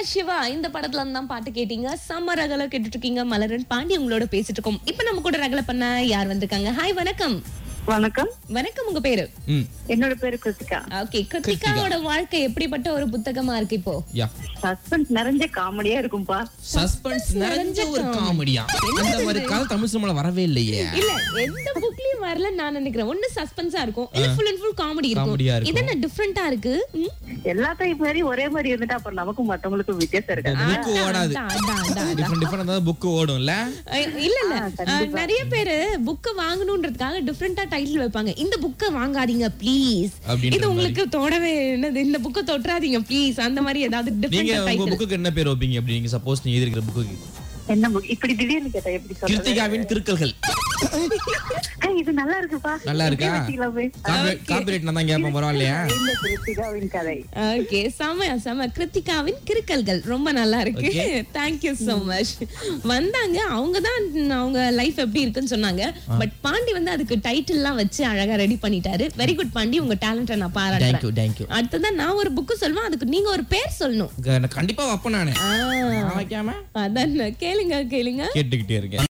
சிவா இந்த படத்துல இருந்து தான் பாட்டு கேட்டீங்க செம்ம ரகல கேட்டுட்டு இருக்கீங்க மலரன் பாண்டி உங்களோட பேசிட்டு இருக்கோம் இப்ப நம்ம கூட ரகல பண்ண யார் வந்திருக்காங்க ஹாய் வணக்கம் வணக்கம் வணக்கம் உங்க பேரு ம் என்னோட பேரு கிருத்திகா ஓகே கிருத்திகாவோட வாழ்க்கை எப்படிப்பட்ட ஒரு புத்தகமா இருக்கு இப்போ யா சஸ்பென்ஸ் நிறைஞ்ச காமெடியா இருக்கும்பா சஸ்பென்ஸ் நிறைஞ்ச ஒரு காமெடியா அந்த மாதிரி கதை தமிழ் சினிமால வரவே இல்லையே இல்ல எந்த புக்லயும் வரல நான் நினைக்கிறேன் ஒண்ணு சஸ்பென்ஸா இருக்கும் இல்ல ஃபுல் அண்ட் ஃபுல் காமெடி காமெடியா இருக்கும் இருக்கும். இது என்ன டிஃபரெண்டா இருக்கு ம்? எல்லா டைப் மாதிரி ஒரே மாதிரி இருந்துட்டா அப்புறம் நமக்கும் மத்தவங்களுக்கும் வித்தியாசம் இருக்கு புக் ஓடாது அதான், அதான், அதான். டிஃப்ரெண்ட் டிஃப்ரெண்ட் புக் ஓடும்ல அஹ் இல்ல இல்ல அஹ் நிறைய பேரு புக்க வாங்கணும்ன்றதுக்காக டிஃப்ரெண்டா டைட்டில் வைப்பாங்க இந்த புக்க வாங்காதீங்க ப்ளீஸ் அப்படின்ற இது உங்களுக்கு தொடவே என்னது இந்த புக்க தொட்டுறாதீங்க ப்ளீஸ் அந்த மாதிரி ஏதாவது நீங்க டிஃப்ரெண்ட் உங்க டைட்டில் புக்குக்கு என்ன பேர் வைப்பீங்க அப்படி நீங்க சப்போஸ் நீங்க எழுதிருக்கிற புக்குக்கு என்ன book? இப்படி திடீர்னு கேட்டா எப்படி சொல்றது கிருத்திகாவின் கிறுக்கல்கள் ஏய், இது நல்லா இருக்குப்பா நல்லா இருக்கா இப்படியே வச்சுக்கலாமே. காப்பிரைட் நான் தான் கேட்பேன் பரவாயில்லையா இந்த கிருத்திகாவின் கதை ஓகே செம செம கிருத்திகாவின் கிறுக்கல்கள் ரொம்ப நல்லா இருக்கு தேங்க் யூ so மச் வந்தாங்க அவங்க தான் அவங்க லைஃப் எப்படி இருக்குன்னு சொன்னாங்க பட் பாண்டி வந்து அதுக்கு டைட்டில்லாம் வச்சு அழகா ரெடி பண்ணிட்டாரு வெரி குட் பாண்டி உங்க டேலண்ட்டை நான் பாராட்டுறேன் தேங்க்யூ தேங்க்யூ அடுத்ததான் நான் ஒரு புக்கு சொல்லுவேன் அதுக்கு நீங்க ஒரு பேர் சொல்லணும் கண்டிப்பா வைப்பேன் நானு ஆ, நான் வைக்காம அதான் கேளுங்க கேளுங்க கேட்டுக்கிட்டே இருக்கேன்